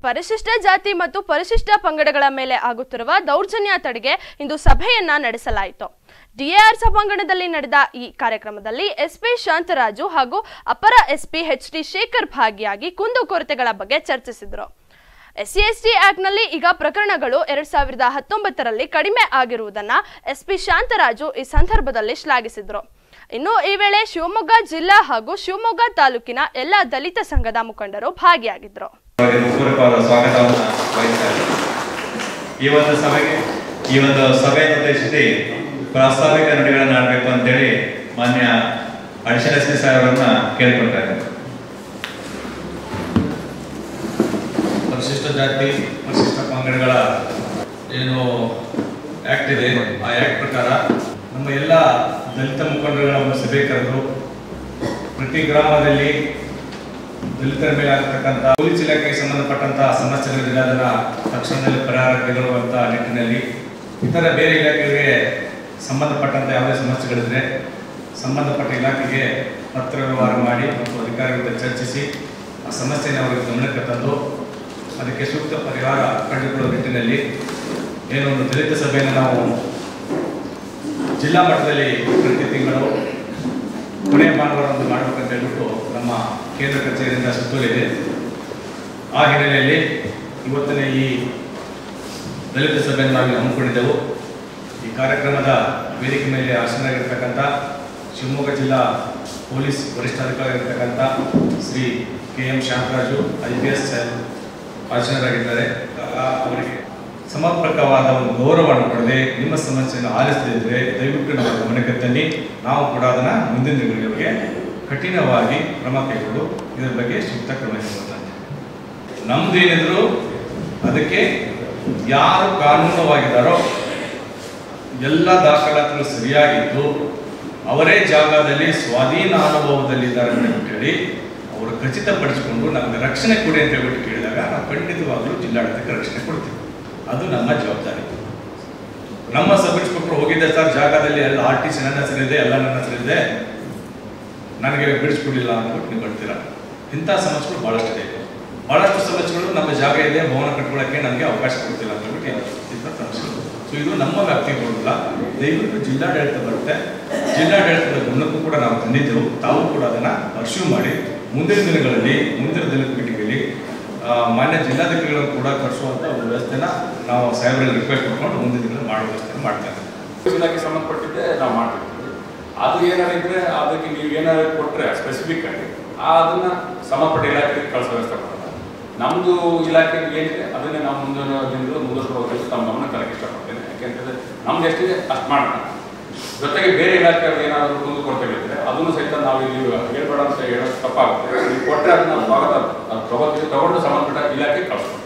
ಪರಿಶಿಷ್ಟ ಜಾತಿ ಮತ್ತು ಪರಿಶಿಷ್ಟ ಪಂಗಡಗಳ ಮೇಲೆ ಆಗುತ್ತಿರುವ ದೌರ್ಜನ್ಯ ತಡೆಗೆ ಇಂದು ಸಭೆಯನ್ನ ನಡೆಸಲಾಯಿತು ಡಿಎಆರ್ ಸಭಾಂಗಣದಲ್ಲಿ ನಡೆದ ಈ ಕಾರ್ಯಕ್ರಮದಲ್ಲಿ ಎಸ್ಪಿ ಶಾಂತರಾಜು ಹಾಗೂ ಅಪರ ಎಸ್ಪಿ ಎಚ್ ಡಿ ಶೇಖರ್ ಭಾಗಿಯಾಗಿ ಕುಂದುಕೊರತೆಗಳ ಬಗ್ಗೆ ಚರ್ಚಿಸಿದರು ಎಸ್ಸಿ ಎಸ್ಟಿ ಆಕ್ಟ್ನಲ್ಲಿ ಈಗ ಪ್ರಕರಣಗಳು ಎರಡ್ ಸಾವಿರದ ಹತ್ತೊಂಬತ್ತರಲ್ಲಿ ಕಡಿಮೆ ಆಗಿರುವುದನ್ನ ಎಸ್ಪಿ ಶಾಂತರಾಜು ಈ ಸಂದರ್ಭದಲ್ಲಿ ಶ್ಲಾಘಿಸಿದರು ಇನ್ನು ಈ ವೇಳೆ ಶಿವಮೊಗ್ಗ ಜಿಲ್ಲಾ ಹಾಗೂ ಶಿವಮೊಗ್ಗ ತಾಲೂಕಿನ ಎಲ್ಲ ದಲಿತ ಸಂಘದ ಮುಖಂಡರು ಭಾಗಿಯಾಗಿದ್ದರು ಅವರಿಗೆ ಪೂರಕವಾದ ಸ್ವಾಗತವನ್ನು ವಹಿಸ್ತಾ ಇದ್ದೇನೆ. ಈ ಒಂದು ಸಭೆಗೆ ಈ ಒಂದು ಸಭೆಯನ್ನು ಉದ್ದೇಶಿಸಿ ಪ್ರಾಸ್ತಾವಿಕ ನುಡಿಗಳನ್ನು ಆಡಬೇಕು ಅಂತೇಳಿ ಮಾನ್ಯ ಅಡಿಷನಲ್ ಎಸ್ ಪಿ ಸಾಹೇಬರನ್ನ ಕೇಳ್ಕೊಳ್ತಾ ಇದ್ದೇನೆ ಪರಿಶಿಷ್ಟ ಜಾತಿ ಪರಿಶಿಷ್ಟ ಪಂಗಡಗಳ ಏನು ಆಕ್ಟ್ ಇದೆ ಆ ಆಕ್ಟ್ ಪ್ರಕಾರ ನಮ್ಮ ಎಲ್ಲ ದಲಿತ ಮುಖಂಡರುಗಳ ಒಂದು ಸಭೆ ಕರೆದು ಪ್ರತಿ ಗ್ರಾಮದಲ್ಲಿ ದಲಿತರ ಮೇಲೆ ಆಗತಕ್ಕಂಥ ಪೊಲೀಸ್ ಇಲಾಖೆಗೆ ಸಂಬಂಧಪಟ್ಟಂತಹ ಸಮಸ್ಯೆಗಳಿದ್ರೆ ಅದನ್ನ ತಕ್ಷಣದಲ್ಲಿ ಪರಿಹಾರ ಕೈಗೊಳ್ಳುವಂತಹ ನಿಟ್ಟಿನಲ್ಲಿ ಇತರ ಬೇರೆ ಇಲಾಖೆಗಳಿಗೆ ಸಂಬಂಧಪಟ್ಟಂತ ಯಾವುದೇ ಸಮಸ್ಯೆಗಳಿದ್ರೆ ಸಂಬಂಧಪಟ್ಟ ಇಲಾಖೆಗೆ ಪತ್ರ ವ್ಯವಹಾರ ಮಾಡಿ ಮತ್ತು ಅಧಿಕಾರಿಗಳ ಜೊತೆ ಚರ್ಚಿಸಿ ಆ ಸಮಸ್ಯೆನ ಅವರಿಗೆ ಗಮನಕ್ಕೆ ತಂದು ಅದಕ್ಕೆ ಸೂಕ್ತ ಪರಿಹಾರ ಕಂಡುಕೊಳ್ಳುವ ನಿಟ್ಟಿನಲ್ಲಿ ಏನೋ ಒಂದು ದಲಿತ ಸಭೆಯನ್ನು ನಾವು ಜಿಲ್ಲಾ ಮಟ್ಟದಲ್ಲಿ ಪ್ರತಿ ತಿಂಗಳು ಕೊನೆಯ ಭಾನುವಾರ ಒಂದು ಮಾಡಬೇಕಂತ ಹೇಳ್ಬಿಟ್ಟು ನಮ್ಮ ಕೇಂದ್ರ ಕಚೇರಿಯಿಂದ ಸುತ್ತೋಲಿದೆ ಆ ಹಿನ್ನೆಲೆಯಲ್ಲಿ ಇವತ್ತಿನ ಈ ದಲಿತ ಸಭೆಯನ್ನು ನಾವು ಹಮ್ಮಿಕೊಂಡಿದ್ದೆವು ಈ ಕಾರ್ಯಕ್ರಮದ ವೇದಿಕೆ ಮೇಲೆ ಆಸೀನರಾಗಿರ್ತಕ್ಕಂಥ ಶಿವಮೊಗ್ಗ ಜಿಲ್ಲಾ ಪೊಲೀಸ್ ವರಿಷ್ಠಾಧಿಕಾರಿಯಾಗಿರ್ತಕ್ಕಂಥ Shri K M Shantharaju I P S ಆಸೀನರಾಗಿದ್ದಾರೆ ಆ, ಅವರಿಗೆ ಸಮರ್ಪಕವಾದ ಒಂದು ಗೌರವವನ್ನು ಕೊಡದೆ ನಿಮ್ಮ ಸಮಸ್ಯೆಯನ್ನು ಆಲಿಸದಿದ್ದರೆ ದಯವಿಟ್ಟು ನಮ್ಮ ಗಮನಕ್ಕೆ ತನ್ನಿ ನಾವು ಕೂಡ ಅದನ್ನ ಮುಂದಿನ ದಿನಗಳಿಗೆ ಕಠಿಣವಾಗಿ ಕ್ರಮ ಕೈಗೊಂಡು ಇದರ ಬಗ್ಗೆ ಸೂಕ್ತ ಕ್ರಮ ಕೈಗೊಳ್ಳುವಂತೆ ನಮ್ದೇನಿದ್ರು ಅದಕ್ಕೆ ಯಾರು ಕಾನೂನವಾಗಿದ್ದಾರೋ ಎಲ್ಲ ದಾಖಲಾತಿಗಳು ಸರಿಯಾಗಿದ್ದು ಅವರೇ ಜಾಗದಲ್ಲಿ ಸ್ವಾಧೀನ ಅನುಭವದಲ್ಲಿದ್ದಾರೆ ಅಂತ ಹೇಳಿ ಅವರು ಖಚಿತಪಡಿಸಿಕೊಂಡು ನಮಗೆ ರಕ್ಷಣೆ ಕೊಡಿ ಅಂತ ಹೇಳ್ಬಿಟ್ಟು ಕೇಳಿದಾಗ ನಾವು ಖಂಡಿತವಾಗ್ಲೂ ಜಿಲ್ಲಾಡಳಿತಕ್ಕೆ ರಕ್ಷಣೆ ಕೊಡ್ತೀವಿ ಅದು ನಮ್ಮ ಜವಾಬ್ದಾರಿ ನಮ್ಮ ಸಬ್ ಇನ್ಸ್ಪೆಕ್ಟರ್ ಹೋಗಿದ್ದೆ ಸರ್ ಜಾಗದಲ್ಲಿ ಎಲ್ಲ ಆರ್ ಟಿ ಸಿ ನನ್ನ ಹೆಸರಿದೆ ಎಲ್ಲ ನನ್ನ ಹೆಸರಿದೆ ನನಗೆ ಬಿಡಿಸ್ಕೊಡ್ಲಿಲ್ಲ ಅಂದ್ಬಿಟ್ಟು ನೀವು ಬರ್ತೀರಾ ಇಂಥ ಸಮಸ್ಯೆಗಳು ಬಹಳಷ್ಟಿದೆ ಬಹಳಷ್ಟು ಸಮಸ್ಯೆಗಳು ನಮ್ಮ ಜಾಗ ಇದೆ ಭವನ ಕಟ್ಕೊಳ್ಳೋಕ್ಕೆ ನಮಗೆ ಅವಕಾಶ ಕೊಡ್ತಿಲ್ಲ ಅಂತ ಹೇಳ್ಬಿಟ್ಟು ಇಂಥ ಸಮಸ್ಯೆಗಳು ಸೊ ಇದು ನಮ್ಮ ವ್ಯಾಪ್ತಿಗೆ ಬರೋದಿಲ್ಲ ದಯವಿಟ್ಟು ಜಿಲ್ಲಾಡಳಿತ ಬರುತ್ತೆ ಜಿಲ್ಲಾಡಳಿತದ ಗಮನಕ್ಕೂ ಕೂಡ ನಾವು ತಂದಿದ್ದೆವು ತಾವು ಕೂಡ ಅದನ್ನ ಅರ್ಶ್ಯೂ ಮಾಡಿ ಮುಂದಿನ ದಿನಗಳಲ್ಲಿ ಮುಂದಿನ ದಿನ ಪೀಠಿಕೆಯಲ್ಲಿ ಆ, ಮಾನ್ಯ ಜಿಲ್ಲಾಧಿಕಾರಿಗಳನ್ನು ಕೂಡ ಕರೆಸುವಂತ ಒಂದು ವ್ಯವಸ್ಥೆನ ನಾವು ಸಾಹೇಬರಲ್ಲಿ ರಿಕ್ವೆಸ್ಟ್ ಮಾಡ್ಕೊಂಡು ಮುಂದಿನ ದಿನಗಳಲ್ಲಿ ಮಾಡೋ ವ್ಯವಸ್ಥೆ ಮಾಡ್ತಾ ಇದ್ದೀವಿ ಇಲಾಖೆ ಸಂಬಂಧಪಟ್ಟಿದ್ದೆ ನಾವು ಮಾಡ್ತಿರ್ತೀವಿ ಅದು ಏನಾರ ಇದ್ರೆ ಅದಕ್ಕೆ ನೀವು ಏನಾರ ಕೊಟ್ಟರೆ ಸ್ಪೆಸಿಫಿಕ್ ಆಗಿ ಆ ಅದನ್ನ ಸಂಬಂಧಪಟ್ಟ ಇಲಾಖೆಗೆ ಕಳಿಸೋ ವ್ಯವಸ್ಥೆ ಮಾಡೋಣ ನಮ್ಮದು ಇಲಾಖೆ ಏನಿದೆ ಅದನ್ನೇ ನಾವು ಮುಂದಿನ ದಿನಗಳು ಮುಂದುವರ್ಸ್ಕೊಂಡು ಹೋಗ್ಬೇಕು ತಮ್ಮ ಗಮನ ತರಕ್ಕೆ ಇಷ್ಟಪಡ್ತೇನೆ ಯಾಕೆಂತಂದ್ರೆ ನಮ್ದು ಎಷ್ಟಿದೆ ಅಷ್ಟು ಮಾಡೋಣ ಜೊತೆಗೆ ಬೇರೆ ಇಲಾಖೆಯವ್ರು ಏನಾದರೂ ಕುಂದು ಕೊರತೆಗಳಿದ್ರೆ ಅದನ್ನು ಸಹಿತ ನಾವು ಇಲ್ಲಿ ಹೇಳ್ಬೇಡ ಅಂತ ಹೇಳೋದು ತಪ್ಪಾಗುತ್ತೆ ನೀವು ಕೊಟ್ಟರೆ ಅದನ್ನ ಸ್ವಾಗತ ಅದು ತಗೋತೀವಿ ತಗೊಂಡು ಸಂಬಂಧಪಟ್ಟ ಇಲಾಖೆ ಕಳಿಸ್ಬೇಕು